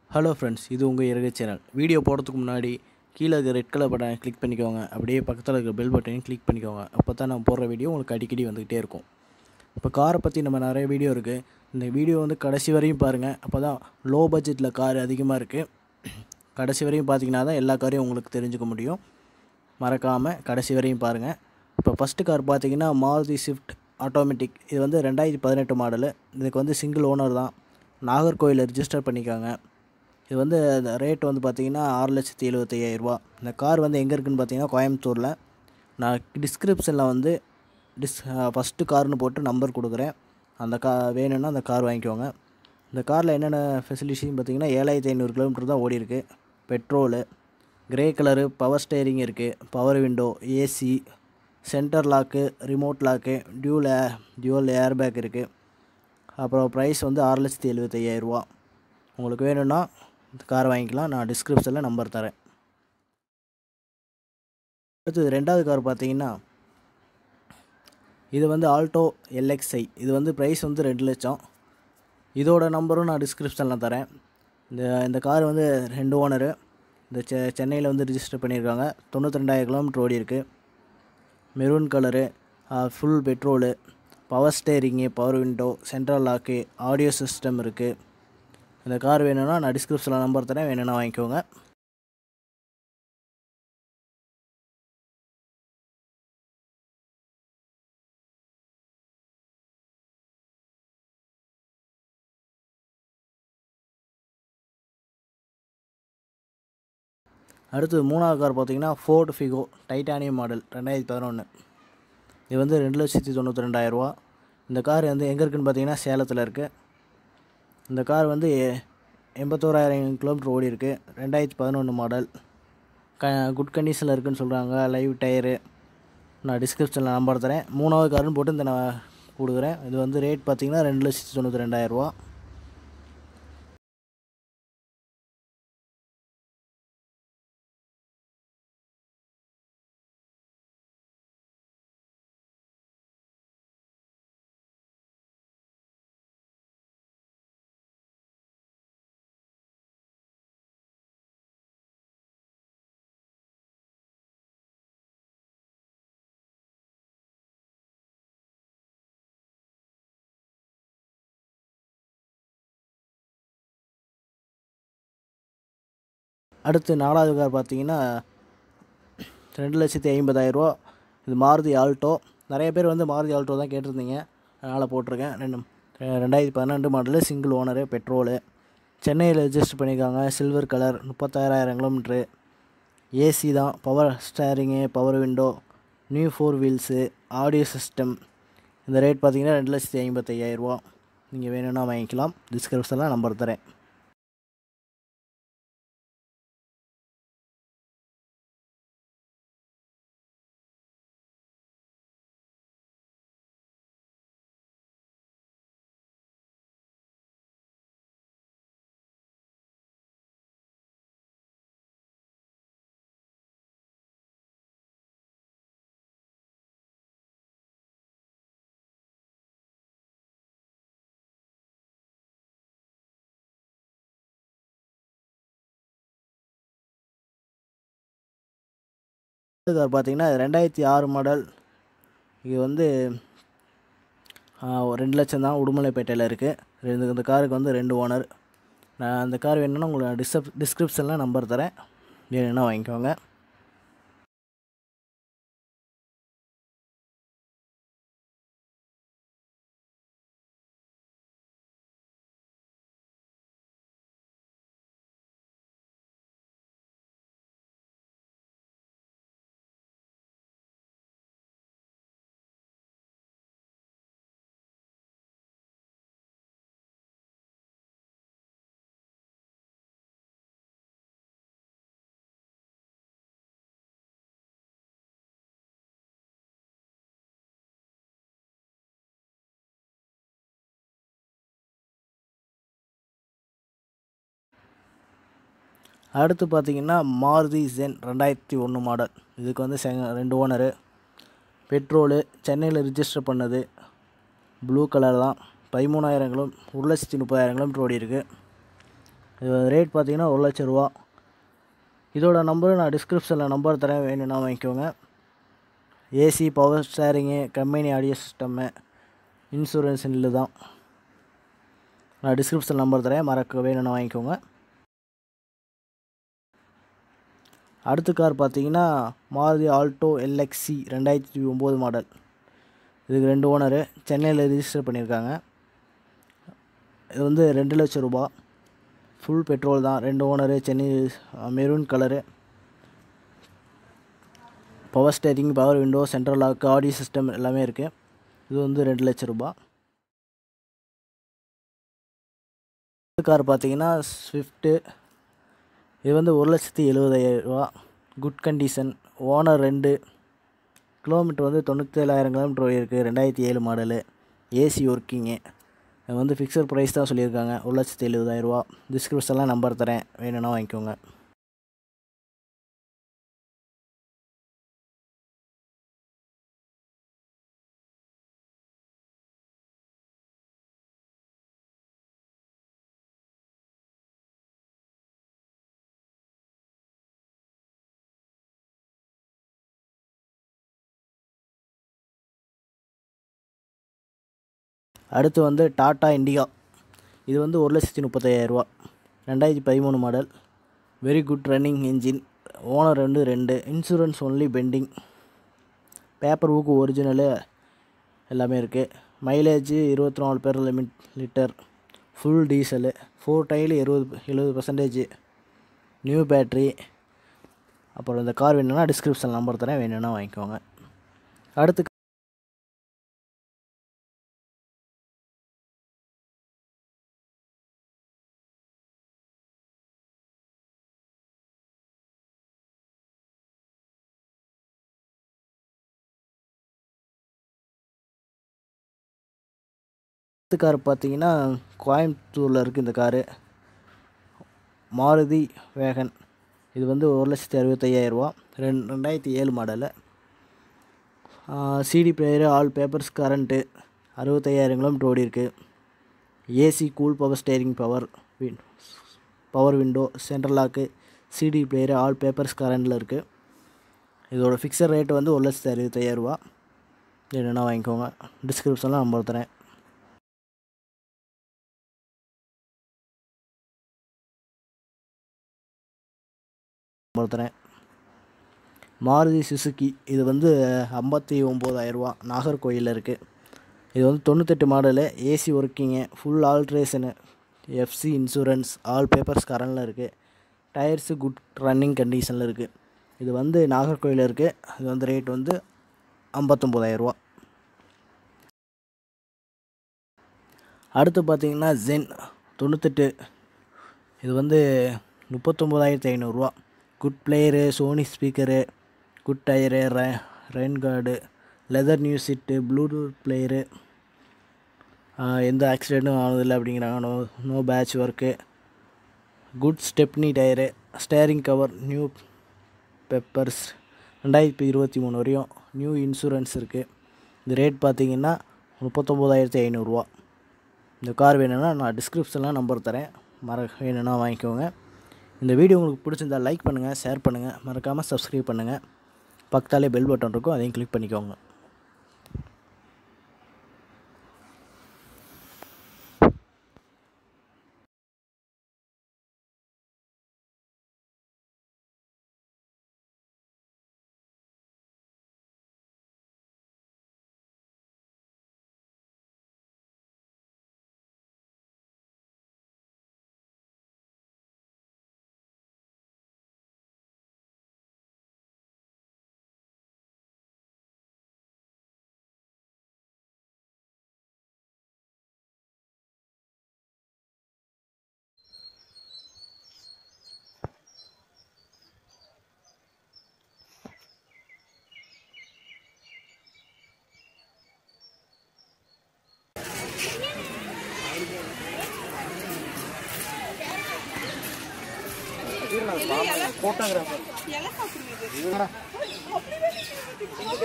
hello friends இது உங்கள் இறகு சேனல் வீடியோ போடுறதுக்கு முன்னாடி கீழே இருக்க ரெட் கலர் பட்டனை கிளிக் பண்ணிக்கோங்க அப்படியே பக்கத்தில் இருக்க பெல் பட்டனையும் கிளிக் பண்ணிக்கோங்க அப்போ தான் நான் போடுற வீடியோ உங்களுக்கு அடிக்கடி வந்துக்கிட்டே இருக்கும் இப்போ காரை பற்றி நம்ம நிறைய வீடியோ இருக்குது இந்த வீடியோ வந்து கடைசி வரையும் பாருங்கள் அப்போ தான் லோ பட்ஜெட்டில் கார் அதிகமாக இருக்குது கடைசி வரையும் பார்த்தீங்கன்னா தான் எல்லா காரையும் உங்களுக்கு தெரிஞ்சுக்க முடியும் மறக்காமல் கடைசி வரையும் பாருங்கள் இப்போ ஃபஸ்ட்டு கார் பார்த்தீங்கன்னா மாருதி ஸ்விஃப்ட் ஆட்டோமேட்டிக் இது வந்து ரெண்டாயிரத்தி பதினெட்டு மாடலு இதுக்கு வந்து சிங்கிள் ஓனர் தான் நாகர்கோவில் ரிஜிஸ்டர் பண்ணிக்காங்க இது வந்து ரேட் வந்து பார்த்தீங்கன்னா ஆறு லட்சத்தி எழுபத்தையாயிரரூபா இந்த கார் வந்து எங்கே இருக்குதுன்னு பார்த்தீங்கன்னா கோயம்புத்தூரில் நான் டிஸ்கிரிப்ஷனில் வந்து டிஸ் ஃபஸ்ட்டு கார்னு போட்டு நம்பர் கொடுக்குறேன் அந்த கா வேணும்னா அந்த கார் வாங்கிக்கோங்க இந்த காரில் என்னென்ன ஃபெசிலிட்டிஸ்னு பார்த்தீங்கன்னா ஏழாயிரத்தி ஐநூறு கிலோமீட்டர் தான் ஓடி இருக்கு petrol grey colour power steering இருக்குது power window AC centre lock remote lock dual a dual air bag இருக்குது அப்புறம் ப்ரைஸ் வந்து ஆறு லட்சத்தி எழுபத்தையாயிரரூவா உங்களுக்கு வேணும்னா இந்த கார் வாங்கிக்கலாம் நான் டிஸ்கிரிப்ஷனில் நம்பர் தரேன் அடுத்தது ரெண்டாவது கார் பார்த்தீங்கன்னா இது வந்து ஆல்டோ எல்எக்ஸ்ஐ இது வந்து ப்ரைஸ் வந்து ரெண்டு லட்சம் இதோட நம்பரும் நான் டிஸ்கிரிப்ஷனில் தரேன் இந்த இந்த கார் வந்து ரெண்டு ஓனரு இந்த செ சென்னையில் வந்து ரிஜிஸ்டர் பண்ணியிருக்காங்க தொண்ணூற்றி ரெண்டாயிரம் கிலோமீட்டர் ஓடி இருக்குது maroon colour full petrol power steering power window central lock audio system இருக்குது இந்த கார் வேணும்னா நான் டிஸ்கிரிப்ஷனில் நம்பர் தரேன் வேணும்னா வாங்கிக்கோங்க அடுத்து மூணாவது கார் பார்த்தீங்கன்னா ஃபோர்டு ஃபிகோ டைட்டானியம் மாடல் ரெண்டாயிரத்தி பதினொன்று இது வந்து ரெண்டு லட்சத்தி தொண்ணூற்றி ரெண்டாயிரரூவா இந்த கார் வந்து எங்கே இருக்குதுன்னு பார்த்தீங்கன்னா சேலத்தில் இருக்குது இந்த கார் வந்து எண்பத்தோராயிரம் கிலோமீட்டர் ஓடி இருக்கு ரெண்டாயிரத்தி பதினொன்று மாடல் க குட் கண்டிஷனில் இருக்குதுன்னு சொல்கிறாங்க லைவ் டயரு நான் டிஸ்கிரிப்ஷனில் நம்பர் தரேன் மூணாவது காருன்னு போட்டு இந்த நான் கொடுக்குறேன் இது வந்து ரேட் பார்த்தீங்கன்னா ரெண்டு லட்சத்தி தொண்ணூற்றி ரெண்டாயிரரூவா அடுத்து நாலாவது கார் பார்த்தீங்கன்னா ரெண்டு லட்சத்தி ஐம்பதாயிரரூவா இது மாருதி ஆல்டோ நிறைய பேர் வந்து மாருதி ஆல்டோ தான் கேட்டிருந்தீங்க அதனால் போட்டிருக்கேன் ரெண்டு ரெண்டாயிரத்தி பன்னெண்டு மாடலு சிங்கிள் ஓனரு பெட்ரோலு சென்னையில் ரெஜிஸ்டர் பண்ணியிருக்காங்க சில்வர் கலர் முப்பத்தாயிரம் கிலோமீட்ரு ஏசி தான் power steering power window new four wheels audio system இந்த ரேட் பார்த்தீங்கன்னா ரெண்டு லட்சத்தி ஐம்பத்தையாயிரரூவா நீங்கள் வேணும்னா வாங்கிக்கலாம் டிஸ்கிரிப்ஷனில் நம்பர் தரேன் கார் பார்த்தீங்கன்னா ரெண்டாயிரத்தி ஆறு மாடல் இது வந்து ரெண்டு லட்சம் தான் உடுமலைப்பேட்டையில் இருக்குது இந்த இந்த காருக்கு வந்து ரெண்டு ஓனர் நான் அந்த கார் வேணும்னா உங்களுக்கு டிஸ்கிரிப் டிஸ்கிரிப்ஷனில் நம்பர் தரேன் வேணும்னா வாங்கிக்கோங்க அடுத்து பார்த்தீங்கன்னா மாருதி ஜென் ரெண்டாயிரத்தி ஒன்று மாடல் இதுக்கு வந்து செ ரெண்டு ஓனரு பெட்ரோலு சென்னையில் ரிஜிஸ்டர் பண்ணது ப்ளூ கலர் தான் பதிமூணாயிரம் கிலோ ஒரு லட்சத்தி முப்பதாயிரம் கிலோமீட்டர் ஓடி இருக்குது இது ரேட் பார்த்தீங்கன்னா ஒரு லட்ச ரூபா இதோட நம்பர் நான் டிஸ்கிரிப்ஷனில் நம்பர் தரேன் வேணும்னா வாங்கிக்கோங்க AC power steering company audio system insurance இல்லை தான் நான் டிஸ்கிரிப்ஷன் நம்பர் தரேன் மறக்க வேணும்னா வாங்கிக்கோங்க அடுத்த கார் பார்த்தீங்கன்னா மாருதி ஆல்டோ எல்எக்ஸி ரெண்டாயிரத்தி ஒம்பது மாடல் இதுக்கு ரெண்டு ஓனரு சென்னையில் ரிஜிஸ்டர் பண்ணியிருக்காங்க இது வந்து ரெண்டு லட்சம் ரூபா ஃபுல் பெட்ரோல் தான் ரெண்டு owner Chennai maroon colour power steering power window central lock audio system எல்லாமே இருக்குது இது வந்து ரெண்டு லட்சம் ரூபா கார் பார்த்தீங்கன்னா ஸ்விஃப்ட்டு இது வந்து ஒரு லட்சத்தி எழுபதாயிரம் ரூபா குட் கண்டிஷன் ஓனர் ரெண்டு கிலோமீட்டர் வந்து தொண்ணூற்றேழாயிரம் கிலோமீட்டர் இருக்குது ரெண்டாயிரத்தி ஏழு மாடலு ஏசி ஒர்க்கிங்கு இது வந்து ஃபிக்ஸட் ப்ரைஸ் தான் சொல்லியிருக்காங்க ஒரு லட்சத்தி எழுபதாயிரரூவா டிஸ்கிரிப்ஷன்லாம் நம்பர் தரேன் வேணும்னா வாங்கிக்கோங்க அடுத்து வந்து டாட்டா இண்டிகா இது வந்து ஒரு லட்சத்தி முப்பத்தையாயிரரூவா ரெண்டாயிரத்தி பதிமூணு model very good running engine owner வந்து ரெண்டு insurance only pending paper book original எல்லாமே இருக்குது மைலேஜ் இருபத்தி நாலு per limit litre full diesel four tyre இருபது எழுபது பர்சன்டேஜ் நியூ பேட்ரி அப்புறம் இந்த கார் வேணும்னா டிஸ்கிரிப்ஷன் நம்பர் தரேன் வேணும்னா வாங்கிக்கோங்க அடுத்து அடுத்த கார் பார்த்தீங்கன்னா கோயம்புத்தூரில் இருக்குது இந்த காரு மாருதி வேகன் இது வந்து ஒரு லட்சத்தி அறுபத்தையாயிரரூவா ரெண் ரெண்டாயிரத்தி ஏழு model CD player all papers current அறுபத்தையாயிரம் கிலோமீட்டர் ஓடி இருக்குது AC cool power steering power win power window central lock CD player all papers கரண்டில் இருக்குது இதோட ஃபிக்ஸட் ரேட் வந்து ஒரு லட்சத்தி அறுபத்தையாயிரரூவா என்னென்னா வாங்கிக்கோங்க டிஸ்கிரிப்ஷனில் நம்பர் தரேன் நம்பர் தரேன் மாருதி சுசுக்கி இது வந்து ஐம்பத்தி ஒம்போதாயிரரூவா நாகர்கோயிலில் இருக்குது இது வந்து தொண்ணூத்தெட்டு model AC working full alteration FC insurance all papers கரண்டில் இருக்குது டயர்ஸு குட் ரன்னிங் கண்டிஷனில் இருக்குது இது வந்து நாகர்கோயிலில் இருக்குது இது வந்து ரேட் வந்து ஐம்பத்தொம்போதாயிரரூவா அடுத்து பார்த்தீங்கன்னா ஜென் தொண்ணூத்தெட்டு இது வந்து முப்பத்தொம்போதாயிரத்தி ஐநூறுரூவா good player Sony speaker good tyre ரெ rain guard leather new seat Bluetooth player எந்த ஆக்சிடெண்ட்டும் ஆனதில்லை அப்படிங்கிறாங்க no no patch work good stepney tyre steering cover new papers ரெண்டாயிரத்தி இருபத்தி மூணு வரையும் நியூ இன்சூரன்ஸ் இருக்குது இந்த ரேட் பார்த்தீங்கன்னா முப்பத்தொம்போதாயிரத்தி ஐநூறுரூவா இந்த கார் வேணும்னா நான் டிஸ்கிரிப்ஷனில் நம்பர் தரேன் மற வேணும்னா வாங்கிக்கோங்க இந்த வீடியோ உங்களுக்கு பிடிச்சிருந்தா லைக் பண்ணுங்கள் ஷேர் பண்ணுங்கள் மறக்காமல் சப்ஸ்கிரைப் பண்ணுங்கள் பக்கத்தாலே பெல் பட்டன் இருக்கும் அதையும் கிளிக் பண்ணிக்கோங்க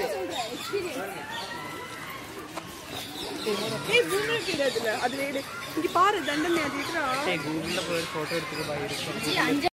ஏய் பூமி கிடையாதுல அதுல எடு இங்க பாரு தண்டனை அது இருக்கிறா கூகுளில் போய் ஃபோட்டோ எடுத்துக்க பாய்